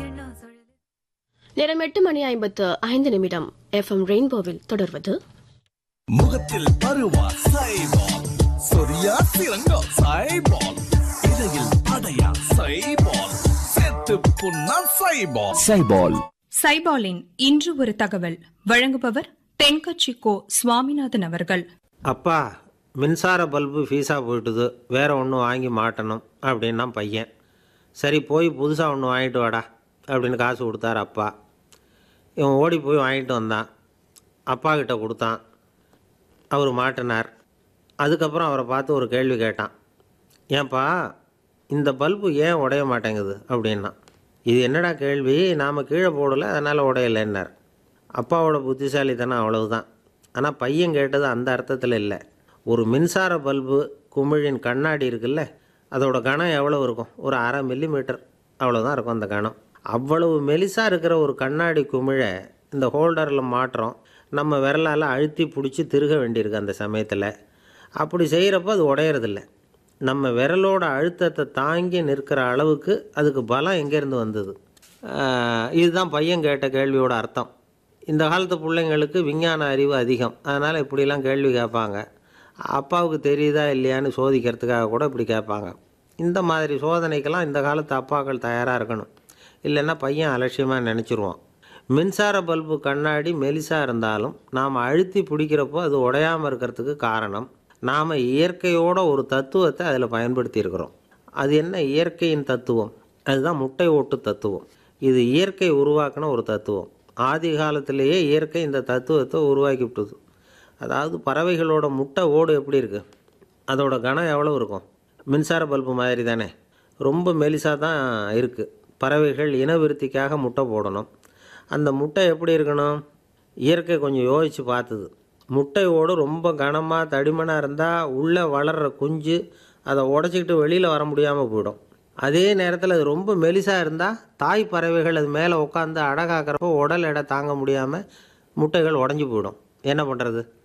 பெண்ணும் சுழலு நேரம் எட்டு மணி ஐம்பத்து ஐந்து நிமிடம் எஃப்எம் ரெயின்போவில் தொடர்வது முகத்தில் பருவா சைபால் சொரியா சிறங்கா சைபால் இடையில் அடையா சைபால் செத்து புண்ணா சைபால் சைபால் சைபாலின் இன்று ஒரு தகவல் வழங்குபவர் தென்கட்சி கோ சுவாமிநாதன் அவர்கள் அப்பா மின்சார பல்பு ஃபீஸாக போயிட்டுது வேற ஒன்று வாங்கி மாட்டணும் அப்படின்னா பையன் சரி போய் புதுசாக ஒன்று வாங்கிட்டு வாடா அப்படின்னு காசு கொடுத்தாரு அப்பா இவன் ஓடி போய் வாங்கிட்டு வந்தான் அப்பா கிட்ட கொடுத்தான் அவர் மாட்டினார் அதுக்கப்புறம் அவரை பார்த்து ஒரு கேள்வி கேட்டான் ஏன்பா இந்த பல்பு ஏன் உடைய மாட்டேங்குது அப்படின்னா இது என்னடா கேள்வி நாம் கீழே போடலை அதனால் உடையலைன்னார் அப்பாவோட புத்திசாலித்தனம் அவ்வளவுதான் ஆனால் பையன் கேட்டது அந்த அர்த்தத்தில் இல்லை ஒரு மின்சார பல்பு குமிழின் கண்ணாடி இருக்குல்ல அதோட கனம் எவ்வளோ இருக்கும் ஒரு அரை மில்லி மீட்டர் அவ்வளோதான் இருக்கும் அந்த கனம் அவ்வளவு மெலிசாக இருக்கிற ஒரு கண்ணாடி குமிழை இந்த ஹோல்டரில் மாட்டுறோம் நம்ம விரலால் அழுத்தி பிடிச்சி திருக வேண்டியிருக்கு அந்த சமயத்தில் அப்படி செய்கிறப்போ அது உடையறதில்ல நம்ம விரலோட அழுத்தத்தை தாங்கி நிற்கிற அளவுக்கு அதுக்கு பலம் எங்கேருந்து வந்தது ஆஹ் இதுதான் பையன் கேட்ட கேள்வியோட அர்த்தம் இந்த காலத்து பிள்ளைங்களுக்கு விஞ்ஞான அறிவு அதிகம் அதனால் இப்படிலாம் கேள்வி கேட்பாங்க அப்பாவுக்கு தெரியுதா இல்லையான்னு சோதிக்கிறதுக்காக கூட இப்படி கேட்பாங்க இந்த மாதிரி சோதனைக்கெல்லாம் இந்த காலத்து அப்பாக்கள் தயாராக இருக்கணும் இல்லைன்னா பையன் அலட்சியமாக நினச்சிருவான் மின்சார பல்பு கண்ணாடி மெலிசாக இருந்தாலும் நாம் அழுத்தி பிடிக்கிறப்போ அது உடையாமல் இருக்கிறதுக்கு காரணம் நாம் இயற்கையோட ஒரு தத்துவத்தை அதில் பயன்படுத்தியிருக்கிறோம் அது என்ன இயற்கையின் தத்துவம் அதுதான் முட்டை ஓட்டு தத்துவம் இது இயற்கை உருவாக்கின ஒரு தத்துவம் ஆதி காலத்திலேயே இயற்கை இந்த தத்துவத்தை உருவாக்கி விட்டுது அதாவது பறவைகளோட முட்டை ஓடு எப்படி இருக்குது அதோட கனம் எவ்வளோ இருக்கும் மின்சார பல்பு மாதிரி தானே ரொம்ப மெலிசாக தான் இருக்குது பறவைகள் இனவிருத்திக்காக முட்டை போடணும் அந்த முட்டை எப்படி இருக்கணும் இயற்கை கொஞ்சம் யோசித்து பார்த்தது முட்டை ஓடு ரொம்ப கனமாக தடிமனாக இருந்தால் உள்ளே வளர்கிற குஞ்சு அதை உடச்சிக்கிட்டு வெளியில் வர முடியாமல் போயிடும் அதே நேரத்தில் அது ரொம்ப மெலிசாக இருந்தால் தாய் பறவைகள் அது மேலே உட்காந்து அடகாக்கிறப்போ உடல் எடை தாங்க முடியாமல் முட்டைகள் உடஞ்சி போயிடும் என்ன பண்ணுறது